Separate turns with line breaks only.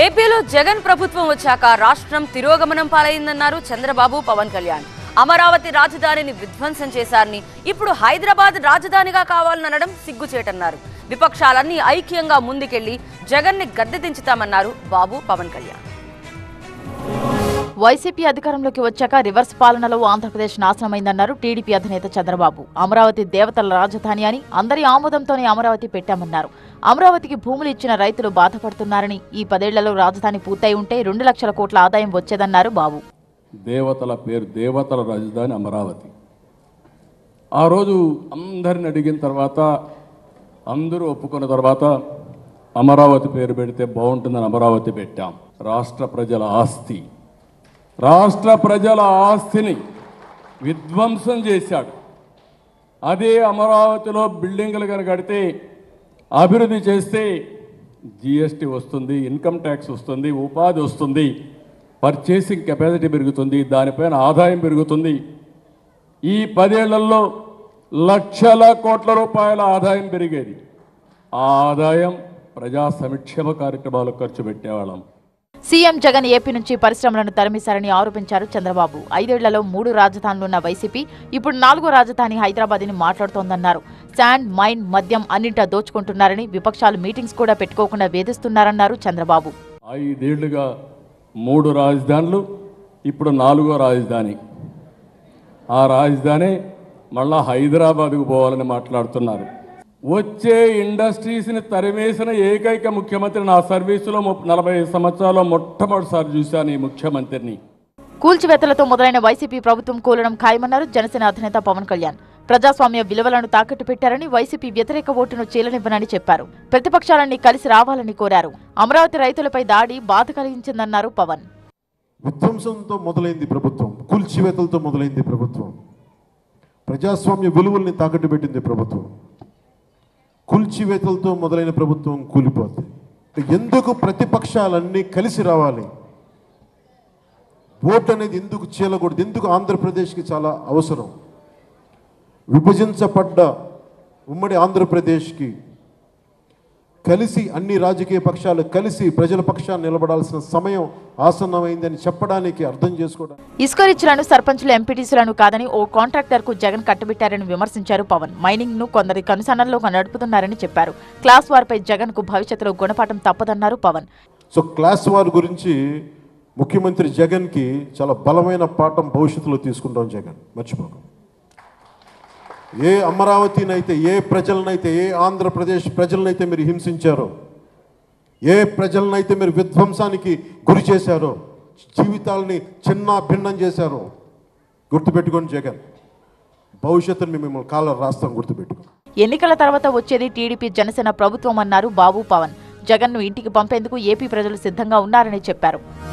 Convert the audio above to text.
ఏపీలో జగన్ ప్రభుత్వం వచ్చాక రాష్ట్రం తిరోగమనం పాలైందన్నారు చంద్రబాబు పవన్ కళ్యాణ్ అమరావతి రాజధానిని విధ్వంసం చేశారని ఇప్పుడు హైదరాబాద్ రాజధానిగా కావాలనడం సిగ్గుచేటన్నారు విపక్షాలన్నీ ఐక్యంగా ముందుకెళ్లి జగన్ ని గద్దె దించుతామన్నారు బాబు పవన్ కళ్యాణ్
వైసీపీ అధికారంలోకి వచ్చాక రివర్స్ పాలనలో ఆంధ్రప్రదేశ్ నాశనమైందన్నారు టీడీపీ అధినేత చంద్రబాబు అమరావతి దేవతల రాజధాని అని అందరి ఆమోదంతోనే అమరావతి పెట్టామన్నారు అమరావతికి భూములు ఇచ్చిన రైతులు బాధపడుతున్నారని ఈ పదేళ్లలో రాజధాని పూర్తయి ఉంటే రెండు లక్షల కోట్ల ఆదాయం వచ్చేదన్నారు బాబు
దేవతల పేరు దేవతల రాజధాని అమరావతి ఆ రోజు అందరిని అడిగిన తర్వాత అందరూ ఒప్పుకున్న తర్వాత అమరావతి పేరు పెడితే బాగుంటుందని అమరావతి పెట్టాం రాష్ట్ర ప్రజల ఆస్తి రాష్ట్ర ప్రజల ఆస్తిని విధ్వంసం చేశాడు అదే అమరావతిలో బిల్డింగులు కనుక కడితే అభివృద్ధి చేస్తే జిఎస్టీ వస్తుంది ఇన్కమ్ ట్యాక్స్ వస్తుంది ఉపాధి వస్తుంది పర్చేసింగ్ కెపాసిటీ పెరుగుతుంది దానిపైన ఆదాయం పెరుగుతుంది ఈ పదేళ్లలో లక్షల కోట్ల రూపాయల ఆదాయం పెరిగేది ఆ ఆదాయం ప్రజా సంక్షేమ కార్యక్రమాలకు ఖర్చు పెట్టేవాళ్ళం
సీఎం జగన్ ఏపీ నుంచి పరిశ్రమలను తరిమేశారని ఆరోపించారు చంద్రబాబు ఐదేళ్లలో మూడు రాజధానులున్న వైసీపీ ఇప్పుడు నాలుగో రాజధాని హైదరాబాద్ అని మాట్లాడుతోందన్నారు శాండ్ మైన్ మద్యం అన్నింటా దోచుకుంటున్నారని విపక్షాలు మీటింగ్స్ కూడా పెట్టుకోకుండా వేధిస్తున్నారన్నారు చంద్రబాబు
ఐదేళ్లుగా మూడు రాజధానులు ఇప్పుడు నాలుగో రాజధాని ఆ రాజధాని మళ్ళా హైదరాబాద్కు పోవాలని మాట్లాడుతున్నారు వచ్చే ఇండస్ట్రీస్ని తరిమేసిన ఏకైక ముఖ్యమంత్రి నా సర్వీసులో ముప్- నలభై సంవత్సరాల్లో మొట్టమొదటిసారి చూశాను ఈ ముఖ్యమంత్రిని
కూల్చివేతలతో మొదలైన వైసీపీ ప్రభుత్వం కూలడం ఖాయమన్నారు జనసేన అధినేత పవన్ కళ్యాణ్ ప్రజాస్వామ్య విలువలను తాకట్టు పెట్టారని వైసీపీ వ్యతిరేక ఓటును చీలనివ్వనని చెప్పారు ప్రతిపక్షాలన్నీ కలిసి రావాలని కోరారు అమరావతి రైతులపై దాడి బాధ కలిగించిందన్నారు పవన్
విధ్వంసంతో మొదలైంది ప్రభుత్వం కూల్చివేతలతో మొదలైంది ప్రభుత్వం ప్రజాస్వామ్య విలువల్ని తాకట్టు పెట్టింది ప్రభుత్వం కూల్చివేతలతో మొదలైన ప్రభుత్వం కూలిపోతుంది ఎందుకు ప్రతిపక్షాలన్నీ కలిసి రావాలి ఓటు అనేది ఎందుకు చీలకూడదు ఎందుకు ఆంధ్రప్రదేశ్కి చాలా అవసరం విభజించబడ్డ ఉమ్మడి ఆంధ్రప్రదేశ్కి కలిసి అన్ని రాజకీయ పక్షాలు కలిసి ప్రజల పక్షాన్ని నిలబడాల్సిన సమయం ఆసన్నమైందని చెప్పడానికి అర్థం చేసుకోవడం
ఇసుక రిచ్లను సర్పంచులు ఎంపీటీసీలను కాదని ఓ కాంట్రాక్టర్ కు జగన్ కట్టబెట్టారని విమర్శించారు పవన్ మైనింగ్ ను కొందరి కనుసన్నల్లో నడుపుతున్నారని చెప్పారు క్లాస్ వార్పై జగన్ కు భవిష్యత్తులో గుణపాఠం తప్పదన్నారు పవన్
సో క్లాస్ వార్ గురించి ముఖ్యమంత్రి జగన్కి చాలా బలమైన పాఠం భవిష్యత్తులో తీసుకుంటాం జగన్ మర్చిపోకు ఏ అమరావతినైతే ఏ ప్రజలనైతే ఏ ఆంధ్రప్రదేశ్ ప్రజలనైతే మీరు హింసించారో ఏ ప్రజలనైతే మీరు విధ్వంసానికి గురి చేశారో జీవితాలని చిన్న భిన్నం చేశారో గుర్తుపెట్టుకోండి జగన్ భవిష్యత్తుని మేము మిమ్మల్ని కాలర్ రాస్తాం గుర్తుపెట్టుకోండి
ఎన్నికల తర్వాత వచ్చేది టీడీపీ జనసేన ప్రభుత్వం అన్నారు బాబు పవన్ జగన్ ను ఇంటికి పంపేందుకు ఏపీ ప్రజలు సిద్ధంగా ఉన్నారని చెప్పారు